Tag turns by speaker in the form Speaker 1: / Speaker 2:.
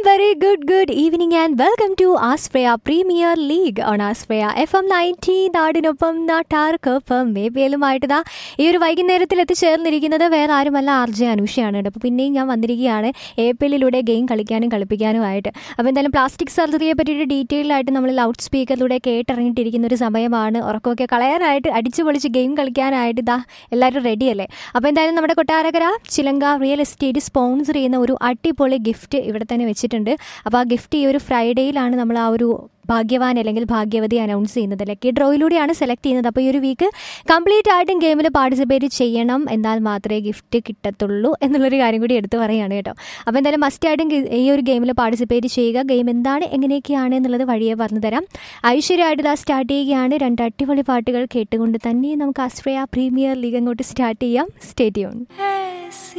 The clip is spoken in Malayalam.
Speaker 1: very good, good evening and welcome to Asprea Premier League on Asprea FM 90 നാടിനൊപ്പം നാട്ടാർക്കൊപ്പം മേബിയലുമായിട്ട് ദാ ഈ ഒരു വൈകുന്നേരത്തിൽ എത്തിച്ചേർന്നിരിക്കുന്നത് വേറെ ആരുമല്ല ആർ ജെ അനുഷയാണ് കേട്ടോ അപ്പോൾ പിന്നെയും ഞാൻ വന്നിരിക്കുകയാണ് എ പി എല്ലിലൂടെ ഗെയിം കളിക്കാനും കളിപ്പിക്കാനുമായിട്ട് അപ്പോൾ എന്തായാലും പ്ലാസ്റ്റിക് സർജറിയെ പറ്റിയിട്ട് ഡീറ്റെയിൽ ആയിട്ട് നമ്മൾ ലൗഡ് സ്പീക്കറിലൂടെ കേട്ടിറങ്ങിയിട്ടിരിക്കുന്ന ഒരു സമയമാണ് ഉറക്കമൊക്കെ കളയാനായിട്ട് അടിച്ചു പൊളിച്ച് ഗെയിം കളിക്കാനായിട്ട് ഇതാ എല്ലാവരും റെഡിയല്ലേ അപ്പോൾ എന്തായാലും നമ്മുടെ കൊട്ടാരക്കര ചിലങ്ക റിയൽ എസ്റ്റേറ്റ് സ്പോൺസർ ചെയ്യുന്ന ഒരു അടിപൊളി ഗിഫ്റ്റ് ഇവിടെ തന്നെ വെച്ചിട്ടുണ്ട് അപ്പോൾ ആ ഗിഫ്റ്റ് ഈ ഒരു ഫ്രൈഡേയിലാണ് നമ്മൾ ആ ഒരു ഭാഗ്യവാൻ അല്ലെങ്കിൽ ഭാഗ്യവതി അനൗൺസ് ചെയ്യുന്നത് ലക്കി ഡ്രോയിലൂടെയാണ് സെലക്ട് ചെയ്യുന്നത് അപ്പോൾ ഈ ഒരു വീക്ക് കംപ്ലീറ്റ് ആയിട്ടും ഗെയിമിൽ പാർട്ടിസിപ്പേറ്റ് ചെയ്യണം എന്നാൽ മാത്രമേ ഗിഫ്റ്റ് കിട്ടത്തുള്ളൂ എന്നുള്ളൊരു കാര്യം കൂടി എടുത്തു പറയുകയാണ് കേട്ടോ അപ്പോൾ എന്തായാലും മസ്റ്റ് ആയിട്ടും ഗി- ഈ ഒരു ഗെയിമിൽ പാർട്ടിസിപ്പേറ്റ് ചെയ്യുക ഗെയിം എന്താണ് എങ്ങനെയൊക്കെയാണ് എന്നുള്ളത് വഴിയെ പറഞ്ഞു തരാം ഐശ്വര്യമായിട്ട് ഇതാ സ്റ്റാർട്ട് ചെയ്യുകയാണ് രണ്ട് അടിപൊളി പാട്ടുകൾ കേട്ടുകൊണ്ട് തന്നെ നമുക്ക് ആശ്രയ പ്രീമിയർ ലീഗ് അങ്ങോട്ട് സ്റ്റാർട്ട് ചെയ്യാം സ്റ്റേഡിയം